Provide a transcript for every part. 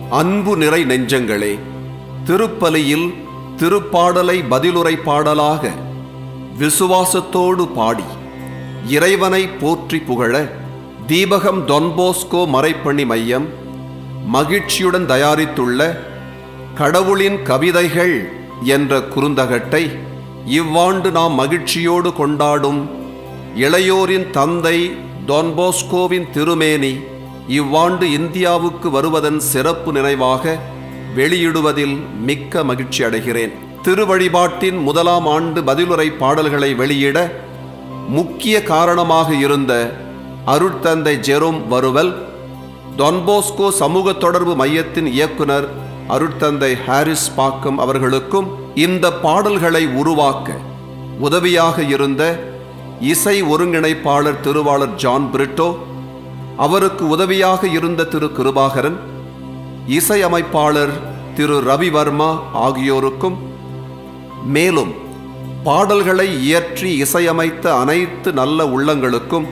அன்பு நிறை நெஞ்சங்களே திருப்பலியில் திருப்பாடலை பதிலுரை பாடலாக விசுவாசத்தோடு பாடி இறைவனை போற்றி புகழ தீபகம் டொன்போஸ்கோ மறைப்பணி மையம் மகிழ்ச்சியுடன் தயாரித்துள்ள கடவுளின் கவிதைகள் என்ற குறுந்தகட்டை இவ்வாண்டு நாம் மகிழ்ச்சியோடு கொண்டாடும் இளையோரின் தந்தை டொன்போஸ்கோவின் திருமேனி இவ்வாண்டு இந்தியாவுக்கு வருவதன் சிறப்பு நினைவாக வெளியிடுவதில் மிக்க மகிழ்ச்சி அடைகிறேன் திருவழிபாட்டின் முதலாம் ஆண்டு பதிலுரை பாடல்களை வெளியிட முக்கிய காரணமாக இருந்த அருட்தந்தை ஜெரோம் வருவல் டொன்போஸ்கோ சமூக தொடர்பு மையத்தின் இயக்குனர் அருட்தந்தை ஹாரிஸ் பாக்கம் அவர்களுக்கும் இந்த பாடல்களை உருவாக்க உதவியாக இருந்த இசை ஒருங்கிணைப்பாளர் திருவாளர் ஜான் பிரிட்டோ அவருக்கு உதவியாக இருந்த திரு கிருபாகரன் இசையமைப்பாளர் திரு ரவிவர்மா ஆகியோருக்கும் மேலும் பாடல்களை இயற்றி இசையமைத்த அனைத்து நல்ல உள்ளங்களுக்கும்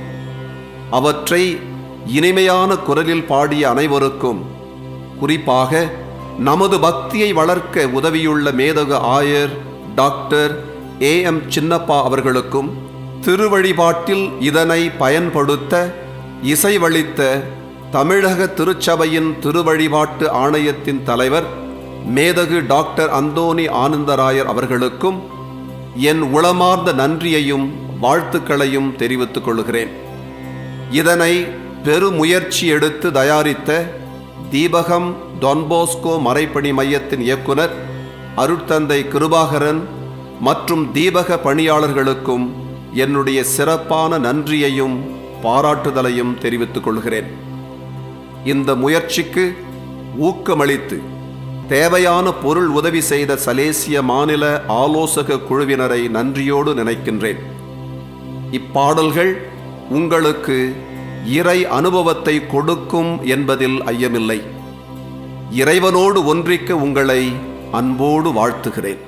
அவற்றை இனிமையான குரலில் பாடிய அனைவருக்கும் குறிப்பாக நமது பக்தியை வளர்க்க உதவியுள்ள மேதகு ஆயர் டாக்டர் ஏ எம் சின்னப்பா அவர்களுக்கும் திருவழிபாட்டில் இதனை பயன்படுத்த இசைவளித்த தமிழக திருச்சபையின் திருவழிபாட்டு ஆணையத்தின் தலைவர் மேதகு டாக்டர் அந்தோணி ஆனந்தராயர் அவர்களுக்கும் என் உளமார்ந்த நன்றியையும் வாழ்த்துக்களையும் தெரிவித்துக் கொள்கிறேன் இதனை பெருமுயற்சி எடுத்து தயாரித்த தீபகம் டொன்போஸ்கோ மறைப்பணி மையத்தின் இயக்குனர் அருட்தந்தை கிருபாகரன் மற்றும் தீபக பணியாளர்களுக்கும் என்னுடைய சிறப்பான நன்றியையும் பாராட்டுதலையும் தெரிவித்துக் கொள்கிறேன் இந்த முயற்சிக்கு ஊக்கமளித்து தேவையான பொருள் உதவி செய்த சலேசிய மாநில ஆலோசக குழுவினரை நன்றியோடு நினைக்கின்றேன் இப்பாடல்கள் உங்களுக்கு இறை அனுபவத்தை கொடுக்கும் என்பதில் ஐயமில்லை இறைவனோடு ஒன்றிக்க உங்களை அன்போடு வாழ்த்துகிறேன்